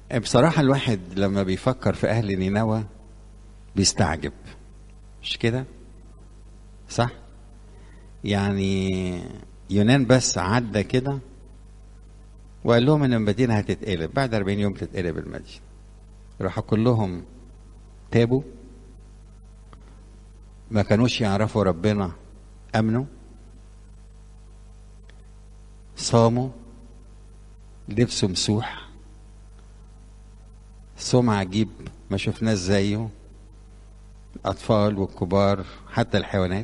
بصراحة الواحد لما بيفكر في أهل نينوى بيستعجب مش كده؟ صح؟ يعني يونان بس عدى كده وقال لهم ان المدينة هتتقلب بعد 40 يوم تتقلب المدينة راحوا كلهم تابوا ما كانوش يعرفوا ربنا امنوا صاموا لبسوا مسوح صوم عجيب ما شفناش زيه الأطفال والكبار حتى الحيوانات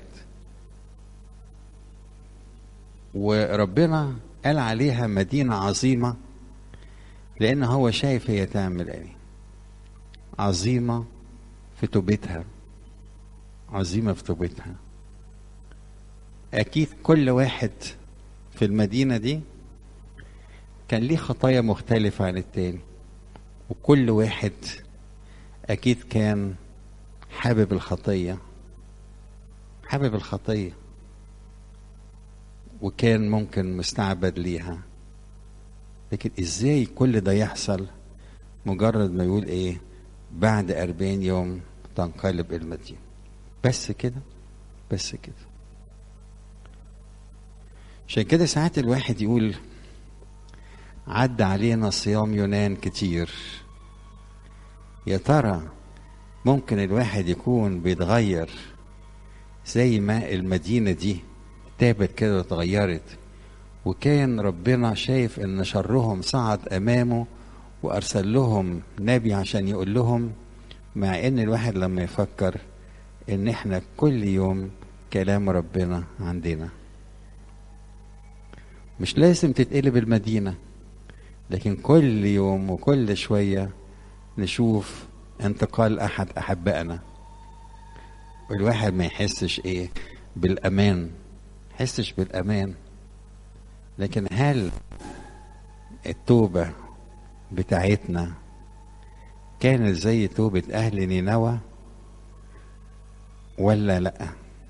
وربنا قال عليها مدينة عظيمة لأن هو شايف هي تعمل إيه عظيمة في توبتها عظيمة في توبتها أكيد كل واحد في المدينة دي كان ليه خطايا مختلفة عن التاني وكل واحد أكيد كان حابب الخطية حابب الخطية وكان ممكن مستعبد ليها لكن ازاي كل ده يحصل مجرد ما يقول ايه بعد أربعين يوم تنقلب المدينة بس كده بس كده عشان كده ساعات الواحد يقول عدى علينا صيام يونان كتير يا ترى ممكن الواحد يكون بيتغير زي ما المدينة دي تابت كده واتغيرت وكان ربنا شايف ان شرهم صعد امامه وارسل لهم نبي عشان يقول لهم مع ان الواحد لما يفكر ان احنا كل يوم كلام ربنا عندنا مش لازم تتقلب المدينة لكن كل يوم وكل شوية نشوف انتقال احد احبائنا والواحد ما يحسش ايه بالامان يحسش بالامان لكن هل التوبة بتاعتنا كانت زي توبة أهل نينوى ولا لأ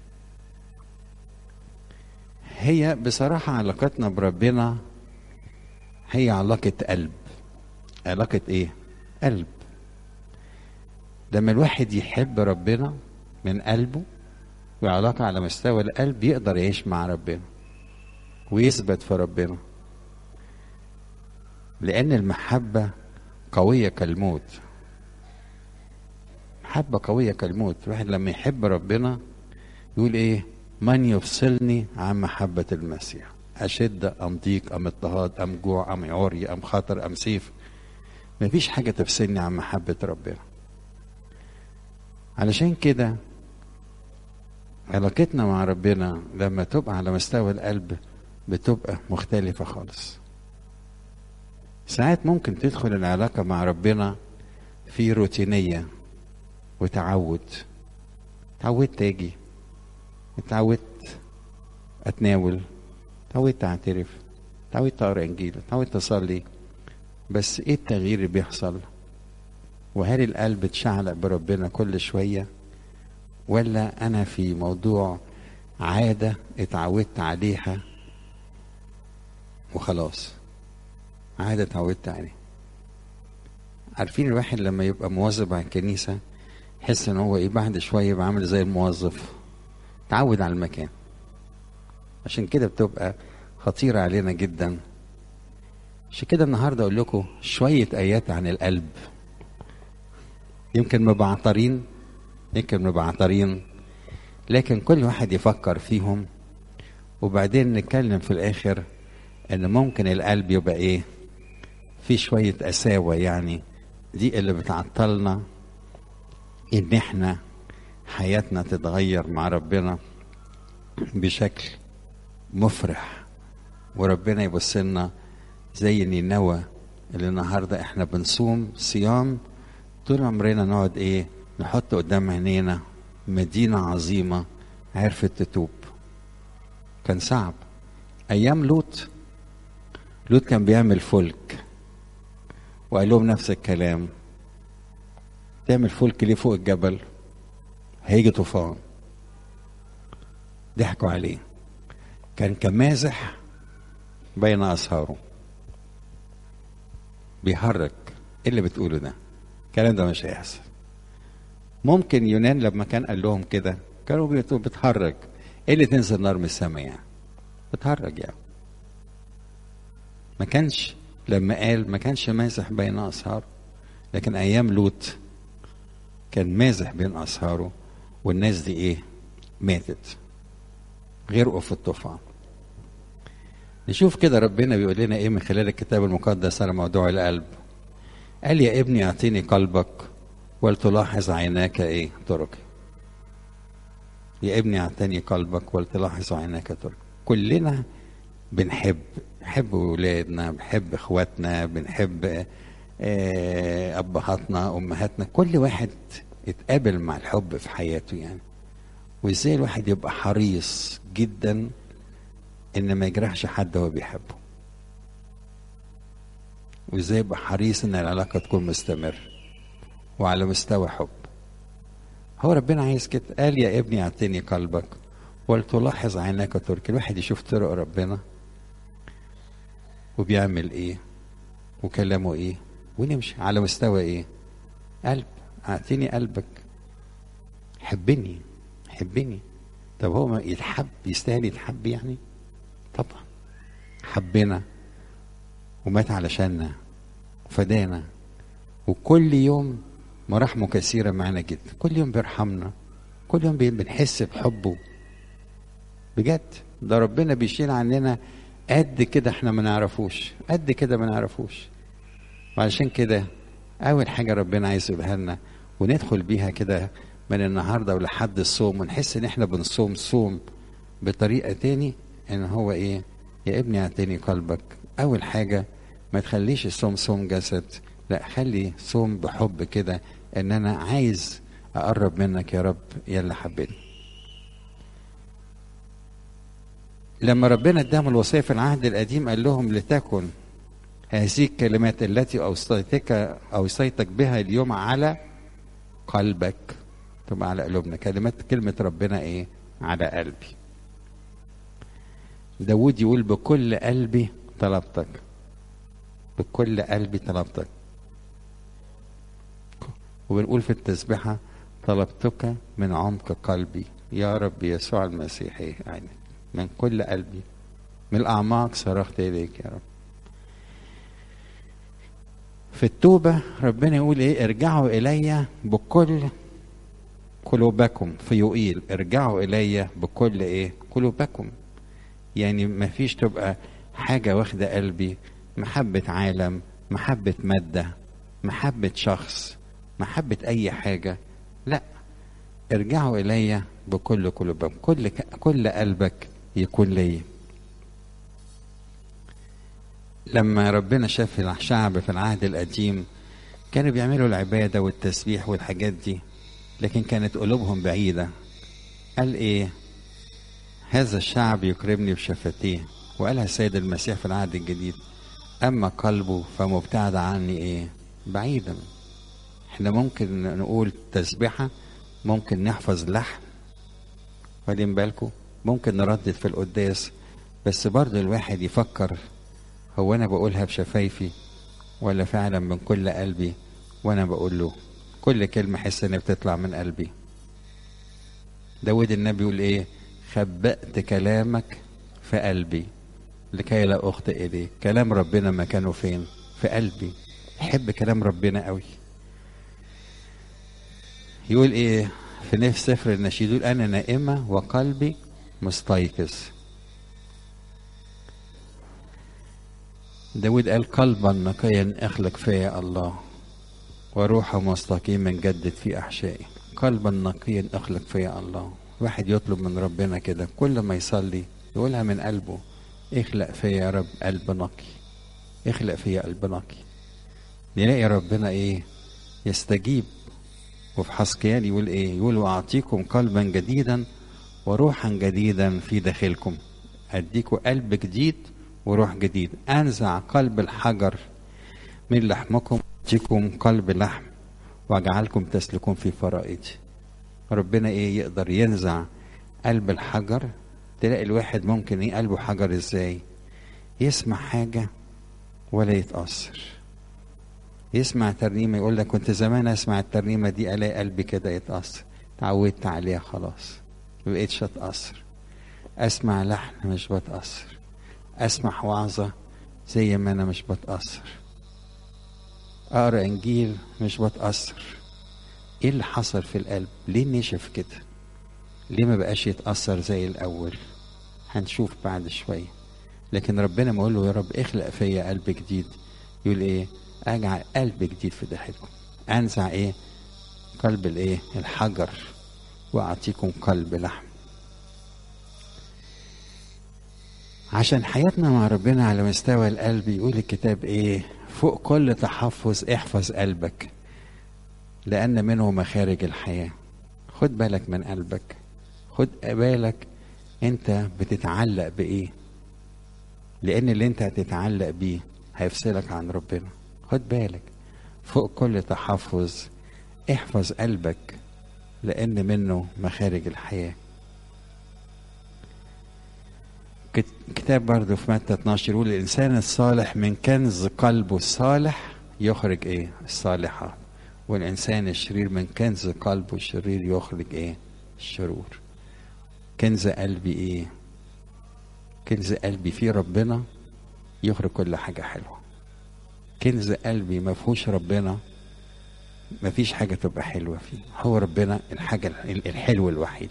هي بصراحة علاقتنا بربنا هي علاقة قلب علاقة ايه قلب لما الواحد يحب ربنا من قلبه وعلاقة على مستوى القلب يقدر يعيش مع ربنا ويثبت في ربنا لأن المحبة قوية كالموت محبة قوية كالموت الواحد لما يحب ربنا يقول ايه من يفصلني عن محبة المسيح أشد أم ضيق أم اضطهاد أم جوع أم عري أم خطر أم سيف مفيش حاجة تفصلني عن محبة ربنا علشان كده علاقتنا مع ربنا لما تبقى على مستوى القلب بتبقى مختلفة خالص ساعات ممكن تدخل العلاقة مع ربنا في روتينية وتعود تعودت اجي اتعودت اتناول اتعودت اعترف اتعودت اقرا انجيل اتعودت اصلي بس ايه التغيير اللي بيحصل وهل القلب اتشعلق بربنا كل شويه ولا انا في موضوع عاده اتعودت عليها وخلاص عاده اتعودت عليها عارفين الواحد لما يبقى مواظب على الكنيسه يحس ان هو ايه بعد شويه يبقى عامل زي الموظف تعود على المكان عشان كده بتبقى خطيره علينا جدا عشان كده النهارده اقول لكم شويه ايات عن القلب يمكن مبعترين يمكن مبعترين لكن كل واحد يفكر فيهم وبعدين نتكلم في الاخر ان ممكن القلب يبقى ايه في شويه قساوه يعني دي اللي بتعطلنا ان احنا حياتنا تتغير مع ربنا بشكل مفرح وربنا يبص لنا زي نينوى اللي النهارده احنا بنصوم صيام طول عمرنا نقعد ايه نحط قدام عينينا مدينة عظيمة عرفت تتوب كان صعب أيام لوط لوط كان بيعمل فلك وقال لهم نفس الكلام تعمل فلك ليه فوق الجبل هيجي طوفان ضحكوا عليه كان كمازح بين أسهاره بيحرك ايه اللي بتقوله ده الكلام ده مش هيحصل ممكن يونان لما كان قال لهم كده كانوا بيقولوا بتهرج ايه اللي تنزل نار من السماء يعني بتهرج يعني ما كانش لما قال ما كانش مازح بين أصهاره لكن أيام لوط كان مازح بين أصهاره والناس دي إيه ماتت غرقوا في الطوفان نشوف كده ربنا بيقول لنا إيه من خلال الكتاب المقدس على موضوع القلب قال يا ابني أعطيني قلبك ولتلاحظ عيناك إيه طرقي يا ابني أعطيني قلبك ولتلاحظ عيناك طرقي كلنا بنحب بنحب ولادنا بنحب اخواتنا بنحب آه، ابهاتنا امهاتنا كل واحد اتقابل مع الحب في حياته يعني وازاي الواحد يبقى حريص جدا ان ما يجرحش حد هو بيحبه وازاي يبقى حريص ان العلاقه تكون مستمر وعلى مستوى حب هو ربنا عايز كده قال يا ابني اعطني قلبك ولتلاحظ عيناك ترك الواحد يشوف طرق ربنا وبيعمل ايه وكلامه ايه ونمشي على مستوى ايه قلب اعطيني قلبك حبني حبني طب هو ما يتحب يستاهل يتحب يعني طبعا حبنا ومات علشاننا وفدانا وكل يوم مراحمه كثيرة معنا جدا كل يوم بيرحمنا كل يوم بنحس بحبه بجد ده ربنا بيشيل عننا قد كده احنا ما نعرفوش قد كده ما نعرفوش وعشان كده اول حاجه ربنا عايز يقولها لنا وندخل بيها كده من النهارده ولحد الصوم ونحس ان احنا بنصوم صوم بطريقه تاني ان هو ايه يا ابني اعطيني قلبك اول حاجه ما تخليش الصوم صوم جسد لا خلي صوم بحب كده ان انا عايز اقرب منك يا رب يا اللي حبيتني لما ربنا اداهم الوصيه في العهد القديم قال لهم لتكن هذه الكلمات التي اوصيتك اوصيتك بها اليوم على قلبك تبقى على قلوبنا كلمات كلمه ربنا ايه على قلبي داود يقول بكل قلبي طلبتك بكل قلبي طلبتك وبنقول في التسبيحه طلبتك من عمق قلبي يا رب يسوع المسيح يعني من كل قلبي من الأعماق صرخت إليك يا رب في التوبة ربنا يقول إيه ارجعوا إلي بكل قلوبكم في يقيل ارجعوا إلي بكل إيه قلوبكم يعني ما فيش تبقى حاجة واخدة قلبي محبة عالم محبة مادة محبة شخص محبة أي حاجة لا ارجعوا إلي بكل قلوبكم كل كل قلبك يكون لي لما ربنا شاف الشعب في العهد القديم كانوا بيعملوا العبادة والتسبيح والحاجات دي لكن كانت قلوبهم بعيدة قال ايه هذا الشعب يكرمني بشفتيه وقالها السيد المسيح في العهد الجديد أما قلبه فمبتعد عني ايه بعيدا احنا ممكن نقول تسبيحة ممكن نحفظ لحن واخدين بالكم ممكن نردد في القداس بس برضه الواحد يفكر هو انا بقولها بشفايفي ولا فعلا من كل قلبي وانا بقول له كل كلمه احس انها بتطلع من قلبي داود النبي يقول ايه خبأت كلامك في قلبي لكي لا اخطئ اليه كلام ربنا مكانه فين في قلبي احب كلام ربنا قوي يقول ايه في نفس سفر النشيد يقول انا نائمه وقلبي مستيقظ داود قال قلبا نقيا اخلق فيا الله وروحا مستقيما جدد في احشائي قلبا نقيا اخلق فيا الله واحد يطلب من ربنا كده كل ما يصلي يقولها من قلبه اخلق فيا يا رب قلب نقي اخلق فيا قلب نقي نلاقي ربنا ايه يستجيب وفي حسقيال يقول ايه يقول واعطيكم قلبا جديدا وروحا جديدا في داخلكم اديكم قلب جديد وروح جديد انزع قلب الحجر من لحمكم اديكم قلب لحم واجعلكم تسلكون في فرائضي ربنا ايه يقدر ينزع قلب الحجر تلاقي الواحد ممكن ايه قلبه حجر ازاي يسمع حاجة ولا يتأثر يسمع ترنيمة يقول لك كنت زمان اسمع الترنيمة دي الاقي قلبي كده يتأثر اتعودت عليها خلاص مبقتش اتأثر اسمع لحن مش بتأثر اسمع وعظة زي ما انا مش بتأثر اقرا انجيل مش بتأثر ايه اللي حصل في القلب ليه نشف كده ليه ما بقاش يتأثر زي الاول هنشوف بعد شوية لكن ربنا ما يقول له يا رب اخلق فيا قلب جديد يقول ايه اجعل قلب جديد في داخلكم انزع ايه قلب الايه الحجر واعطيكم قلب لحم عشان حياتنا مع ربنا على مستوى القلب يقول الكتاب ايه فوق كل تحفظ احفظ قلبك لان منه مخارج الحياه خد بالك من قلبك خد بالك انت بتتعلق بايه لان اللي انت هتتعلق بيه هيفصلك عن ربنا خد بالك فوق كل تحفظ احفظ قلبك لان منه مخارج الحياه كتاب برضه في متى 12 يقول الانسان الصالح من كنز قلبه الصالح يخرج ايه الصالحات والانسان الشرير من كنز قلبه الشرير يخرج ايه الشرور كنز قلبي ايه كنز قلبي فيه ربنا يخرج كل حاجة حلوة كنز قلبي ما فيهوش ربنا ما فيش حاجة تبقى حلوة فيه هو ربنا الحاجة الحلو الوحيد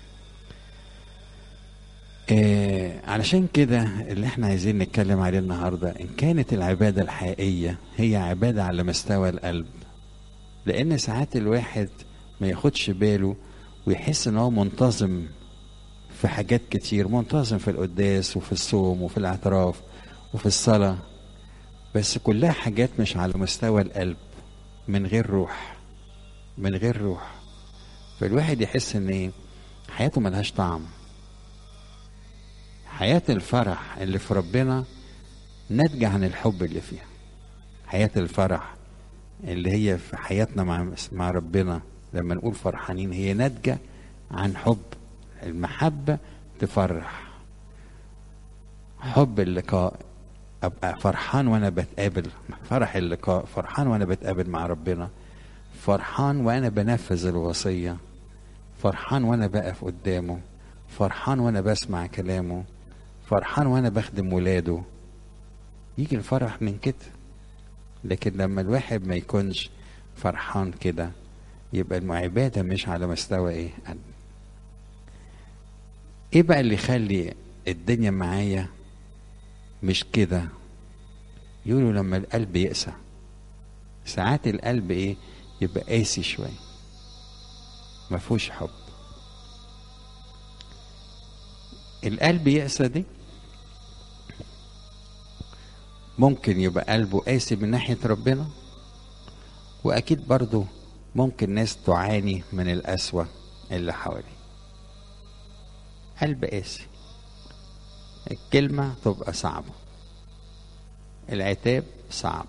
آه علشان كده اللي احنا عايزين نتكلم عليه النهاردة ان كانت العبادة الحقيقية هي عبادة على مستوى القلب لان ساعات الواحد ما ياخدش باله ويحس ان هو منتظم في حاجات كتير منتظم في القداس وفي الصوم وفي الاعتراف وفي الصلاة بس كلها حاجات مش على مستوى القلب من غير روح من غير روح فالواحد يحس ان ايه حياته ملهاش طعم حياة الفرح اللي في ربنا ناتجة عن الحب اللي فيها حياة الفرح اللي هي في حياتنا مع مع ربنا لما نقول فرحانين هي ناتجة عن حب المحبة تفرح حب اللقاء ابقى فرحان وانا بتقابل فرح اللقاء فرحان وانا بتقابل مع ربنا فرحان وانا بنفذ الوصية فرحان وانا بقف قدامه فرحان وانا بسمع كلامه فرحان وانا بخدم ولاده يجي الفرح من كده لكن لما الواحد ما يكونش فرحان كده يبقى العبادة مش على مستوى ايه قلب ايه بقى اللي يخلي الدنيا معايا مش كده يقولوا لما القلب يقسى ساعات القلب ايه يبقى قاسي شويه ما فيهوش حب القلب يقسى دي ممكن يبقى قلبه قاسي من ناحية ربنا وأكيد برضه ممكن ناس تعاني من القسوة اللي حواليه قلب قاسي الكلمة تبقى صعبة العتاب صعب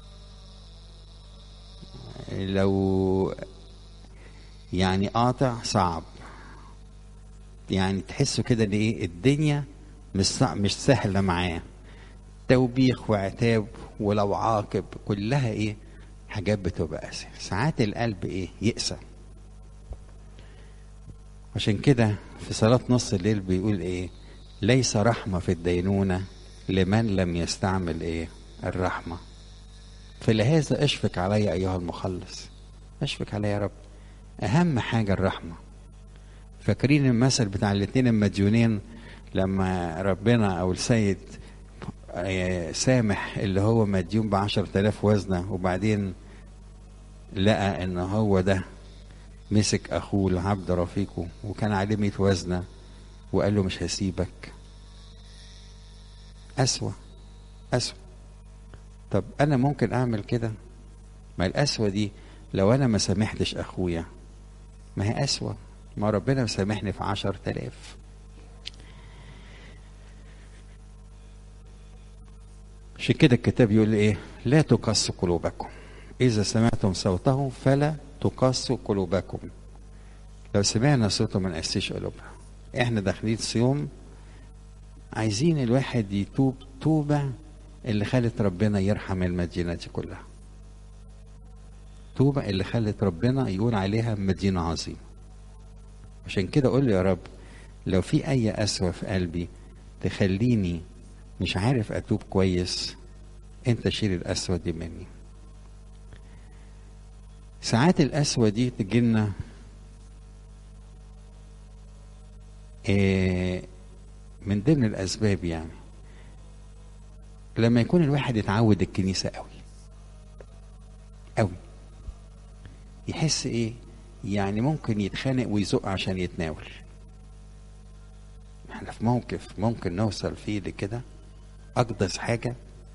لو يعني قاطع صعب يعني تحسوا كده ان ايه الدنيا مش صع- مش سهله معاه توبيخ وعتاب ولو عاقب كلها ايه حاجات بتبقى قاسية ساعات القلب ايه يقسى عشان كده في صلاة نص الليل بيقول ايه ليس رحمة في الدينونة لمن لم يستعمل ايه الرحمة فلهذا اشفق علي ايها المخلص اشفق علي يا رب اهم حاجة الرحمة فاكرين المثل بتاع الاتنين المديونين لما ربنا او السيد آه، سامح اللي هو مديون بعشر تلاف وزنة وبعدين لقى ان هو ده مسك اخوه العبد رفيقه وكان عليه 100 وزنة وقال له مش هسيبك أسوأ أسوأ طب أنا ممكن أعمل كده ما الأسوأ دي لو أنا ما سامحتش أخويا ما هي أسوأ ما ربنا مسامحني في عشر تلاف عشان كده الكتاب يقول ايه لا تقص قلوبكم اذا سمعتم صوته فلا تقصوا قلوبكم لو سمعنا صوته ما نقسيش قلوبنا احنا داخلين صيام عايزين الواحد يتوب توبة اللي خلت ربنا يرحم المدينة دي كلها الطوبة اللي خلت ربنا يقول عليها مدينة عظيمة عشان كده قول لي يا رب لو في أي قسوة في قلبي تخليني مش عارف أتوب كويس أنت شيل القسوة دي مني ساعات القسوة دي تجيلنا إيه من ضمن الأسباب يعني لما يكون الواحد يتعود الكنيسة قوي قوي يحس ايه يعني ممكن يتخانق ويزق عشان يتناول احنا في موقف ممكن نوصل فيه لكده اقدس حاجة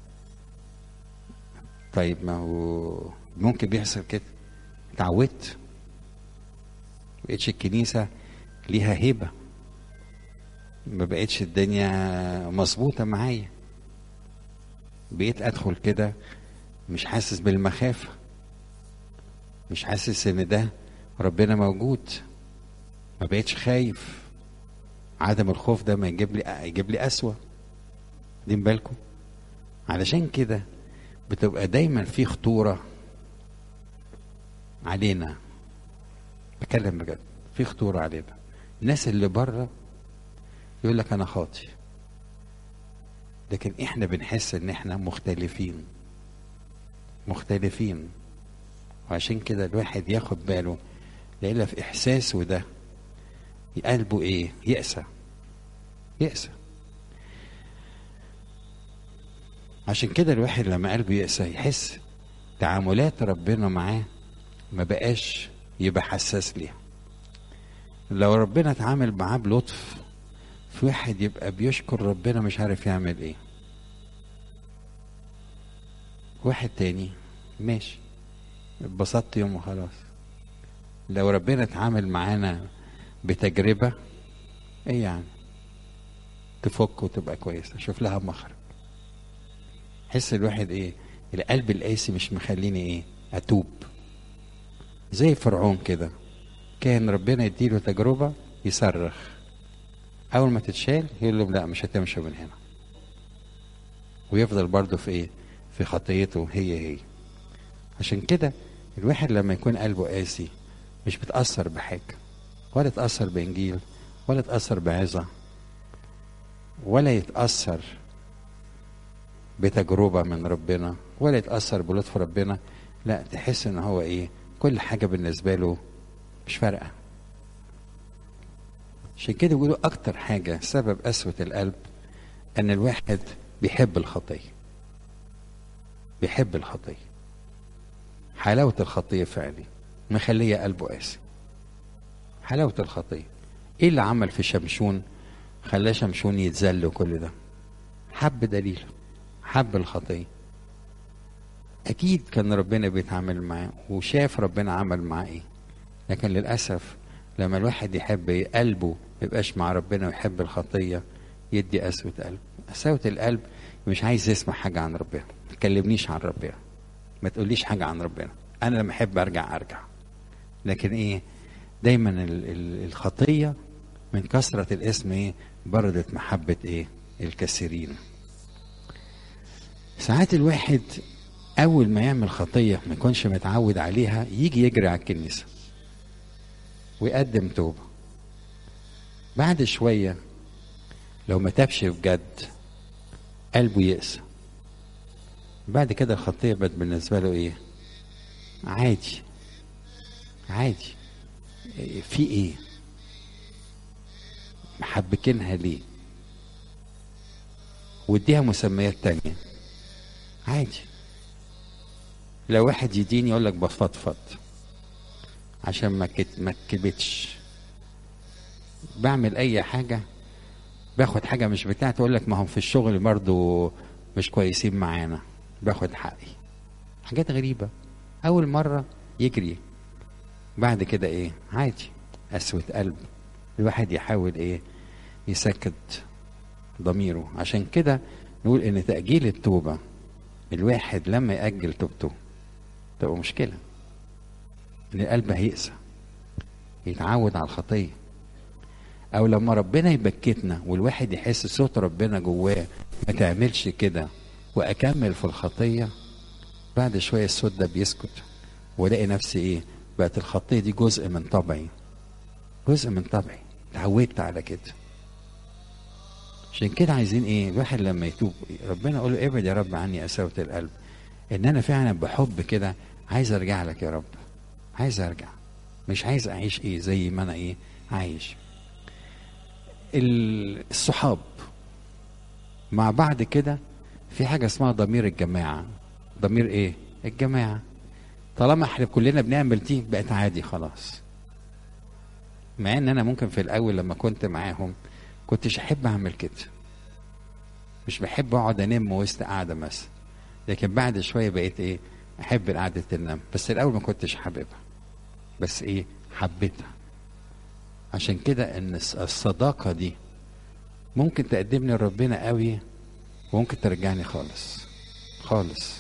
طيب ما هو ممكن بيحصل كده اتعودت بقتش الكنيسة ليها هيبة ما بقتش الدنيا مظبوطة معايا بقيت ادخل كده مش حاسس بالمخافة مش حاسس ان ده ربنا موجود ما بقتش خايف عدم الخوف ده ما يجيب لي يجيب لي اسوأ دين بالكم علشان كده بتبقى دايما في خطورة علينا بتكلم بجد في خطورة علينا الناس اللي بره يقول لك انا خاطي لكن احنا بنحس ان احنا مختلفين مختلفين وعشان كده الواحد ياخد باله لإلا في احساسه ده قلبه ايه يأسى يأسى عشان كده الواحد لما قلبه يأسى يحس تعاملات ربنا معاه ما بقاش يبقى حساس ليها لو ربنا اتعامل معاه بلطف في واحد يبقى بيشكر ربنا مش عارف يعمل ايه واحد تاني ماشي اتبسطت يوم وخلاص لو ربنا اتعامل معانا بتجربة ايه يعني تفك وتبقى كويسة شوف لها مخرج حس الواحد ايه القلب القاسي مش مخليني ايه اتوب زي فرعون كده كان ربنا يديله تجربة يصرخ اول ما تتشال يقول لهم لا مش هتمشوا من هنا ويفضل برضه في ايه في خطيته هي هي عشان كده الواحد لما يكون قلبه قاسي مش بتأثر بحاجة ولا تأثر بإنجيل ولا تأثر بعظة ولا يتأثر بتجربة من ربنا ولا يتأثر بلطف ربنا لا تحس ان هو ايه كل حاجة بالنسبة له مش فارقة عشان كده بيقولوا أكتر حاجة سبب قسوة القلب أن الواحد بيحب الخطية بيحب الخطية حلاوة الخطية فعلي مخلية قلبه قاسي حلاوة الخطية ايه اللي عمل في شمشون خلاه شمشون يتذل وكل ده حب دليله حب الخطية أكيد كان ربنا بيتعامل معاه وشاف ربنا عمل معاه إيه لكن للأسف لما الواحد يحب قلبه يبقاش مع ربنا ويحب الخطية يدي قسوة قلب قساوة القلب مش عايز يسمع حاجة عن ربنا ما تكلمنيش عن ربنا ما تقوليش حاجة عن ربنا أنا لما أحب أرجع أرجع لكن إيه دايما ال- ال- الخطية من كثرة الاسم إيه بردت محبة إيه الكثيرين ساعات الواحد أول ما يعمل خطية ما يكونش متعود عليها يجي يجري على الكنيسة ويقدم توبة بعد شوية لو ما تابش بجد قلبه يقسى بعد كده الخطية بقت بالنسبة له ايه عادي عادي إيه، في ايه محبكينها ليه واديها مسميات تانية عادي لو واحد يدين يقول لك بفضفض عشان ما كت ما تكبتش بعمل اي حاجه باخد حاجه مش بتاعتي اقول لك ما هم في الشغل برضو مش كويسين معانا باخد حقي حاجات غريبه اول مره يجري بعد كده ايه عادي قسوه قلب الواحد يحاول ايه يسكت ضميره عشان كده نقول ان تاجيل التوبه الواحد لما ياجل توبته تبقى مشكله ان القلب هيقسى يتعود على الخطيه او لما ربنا يبكتنا والواحد يحس صوت ربنا جواه ما تعملش كده واكمل في الخطيه بعد شويه الصوت ده بيسكت والاقي نفسي ايه بقت الخطيه دي جزء من طبعي جزء من طبعي اتعودت على كده عشان كده عايزين ايه الواحد لما يتوب ربنا يقول له ابعد يا رب عني قساوة القلب ان انا فعلا بحب كده عايز ارجع لك يا رب عايز ارجع مش عايز اعيش ايه زي ما انا ايه عايش ال- الصحاب مع بعض كده في حاجة اسمها ضمير الجماعة ضمير ايه الجماعة طالما احنا كلنا بنعمل دي بقت عادي خلاص مع ان انا ممكن في الاول لما كنت معاهم كنتش احب اعمل كده مش بحب اقعد انام وسط قاعده مثلا لكن بعد شويه بقيت ايه احب قعده النوم بس الاول ما كنتش حاببها بس ايه حبيتها عشان كده ان الص- الصداقه دي ممكن تقدمني لربنا قوي وممكن ترجعني خالص خالص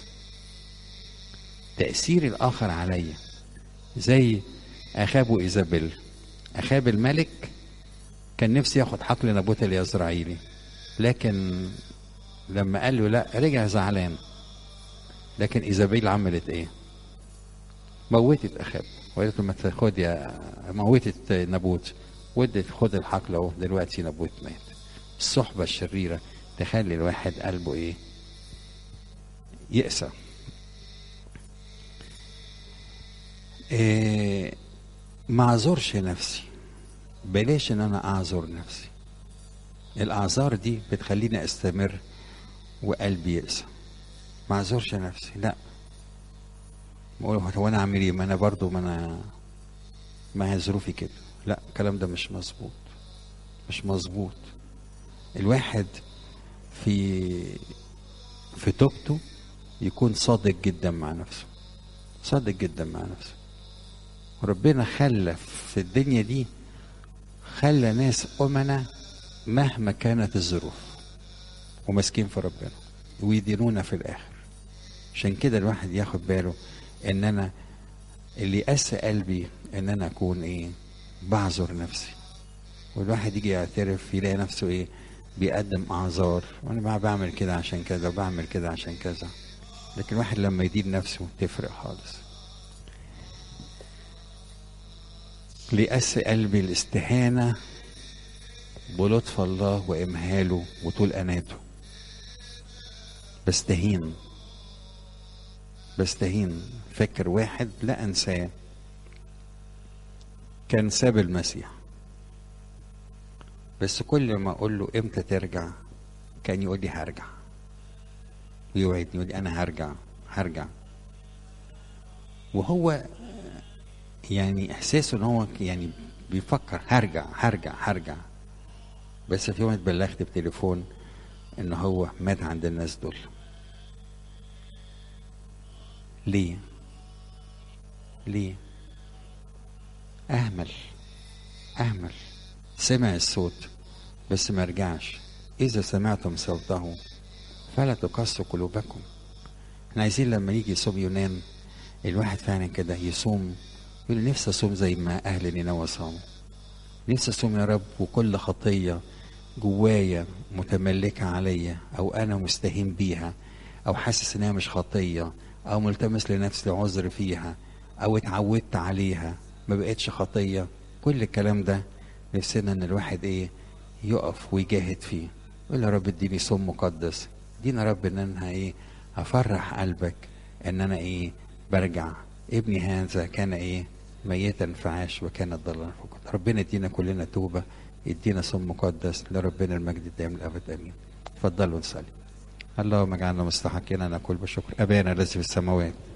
تأثير الآخر عليا زي أخاب وإيزابيل أخاب الملك كان نفسي ياخد حقل نابوت اليزرعيلي لكن لما قال له لا رجع زعلان لكن إيزابيل عملت إيه؟ موتت أخاب وقالت له ما تاخد يا موتت نابوت ودت خد الحقل اهو دلوقتي نابوت مات الصحبة الشريرة تخلي الواحد قلبه ايه يأسى إيه ما اعذرش نفسي بلاش ان انا اعذر نفسي الاعذار دي بتخليني استمر وقلبي يأسى ما اعذرش نفسي لا بقول هو انا اعمل ايه ما انا برضو ما انا ما هي ظروفي كده لا الكلام ده مش مظبوط مش مظبوط الواحد في في توبته يكون صادق جدا مع نفسه صادق جدا مع نفسه ربنا خلى في الدنيا دي خلى ناس أمنا مهما كانت الظروف وماسكين في ربنا ويدينونا في الآخر عشان كده الواحد ياخد باله ان انا اللي يقسى قلبي ان انا اكون ايه بعذر نفسي والواحد يجي يعترف يلاقي نفسه ايه بيقدم اعذار وانا بقى بعمل كده عشان كذا وبعمل كده عشان كذا لكن الواحد لما يدين نفسه تفرق خالص ليأس قلبي الاستهانة بلطف الله وإمهاله وطول أناته بستهين بستهين فكر واحد لا أنساه كان ساب المسيح بس كل ما أقول له إمتى ترجع كان يقول لي هرجع ويوعدني يقول لي أنا هرجع هرجع وهو يعني إحساسه إن هو يعني بيفكر هرجع هرجع هرجع بس في يوم اتبلغت بتليفون إن هو مات عند الناس دول ليه ليه اهمل اهمل سمع الصوت بس ما رجعش اذا سمعتم صوته فلا تقسوا قلوبكم احنا عايزين لما يجي يصوم يونان الواحد فعلا كده يصوم يقول نفسي اصوم زي ما اهل نينوى صاموا نفسي اصوم يا رب وكل خطيه جوايا متملكه عليا او انا مستهين بيها او حاسس انها مش خطيه او ملتمس لنفسي عذر فيها او اتعودت عليها ما بقتش خطيه كل الكلام ده نفسنا ان الواحد ايه يقف ويجاهد فيه يقول يا رب اديني صوم مقدس ادينا يا رب ان انا ايه افرح قلبك ان انا ايه برجع ابني هذا كان ايه ميتا فعاش وكان ضلا فقد ربنا يدينا كلنا توبه يدينا صوم مقدس لربنا المجد الدائم الابد امين اتفضلوا نصلي اللهم اجعلنا مستحقين ان نقول بشكر ابانا الذي في السماوات